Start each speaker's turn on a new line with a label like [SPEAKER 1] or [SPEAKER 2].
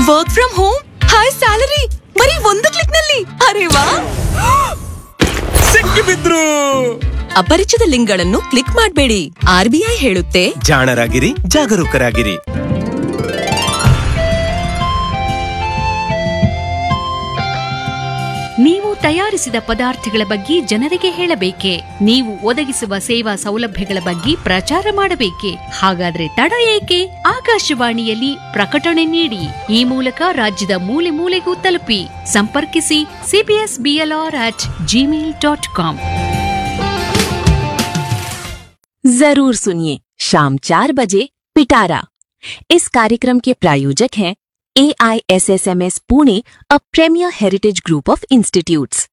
[SPEAKER 1] work from home high salary ಬರೀ ಒಂದು click ನಲ್ಲಿ ಅರೆ ವಾ
[SPEAKER 2] ಸಿಕ್ಕಿಬಿದ್ರು
[SPEAKER 1] ಅಪರಿಚಿತ ಲಿಂಕ್ಗಳನ್ನು ಕ್ಲಿಕ್ ಮಾಡಬೇಡಿ ಆರ್ಬಿಐ ಹೇಳುತ್ತೆ
[SPEAKER 2] ಜಾಣರಾಗಿರಿ ಜಾಗರೂಕರಾಗಿರಿ
[SPEAKER 3] ನೀವು ತಯಾರಿಸಿದ ಪದಾರ್ಥಗಳ ಬಗ್ಗೆ ಜನರಿಗೆ ಹೇಳಬೇಕೆ ನೀವು ಒದಗಿಸುವ ಸೇವಾ ಸೌಲಭ್ಯಗಳ ಬಗ್ಗೆ ಪ್ರಚಾರ ಮಾಡಬೇಕೆ ಹಾಗಾದ್ರೆ ತಡ ಏಕೆ ಆಕಾಶವಾಣಿಯಲ್ಲಿ ಪ್ರಕಟಣೆ ನೀಡಿ ಈ ಮೂಲಕ ರಾಜ್ಯದ ಮೂಲೆ ಮೂಲೆಗೂ ತಲುಪಿ ಸಂಪರ್ಕಿಸಿ CBS BLR at Gmail dot com
[SPEAKER 4] जरूर सुनिए शाम चार बजे पिटारा इस कार्यक्रम के प्रायोजक हैं A I S S M S Pune a premier heritage group of institutes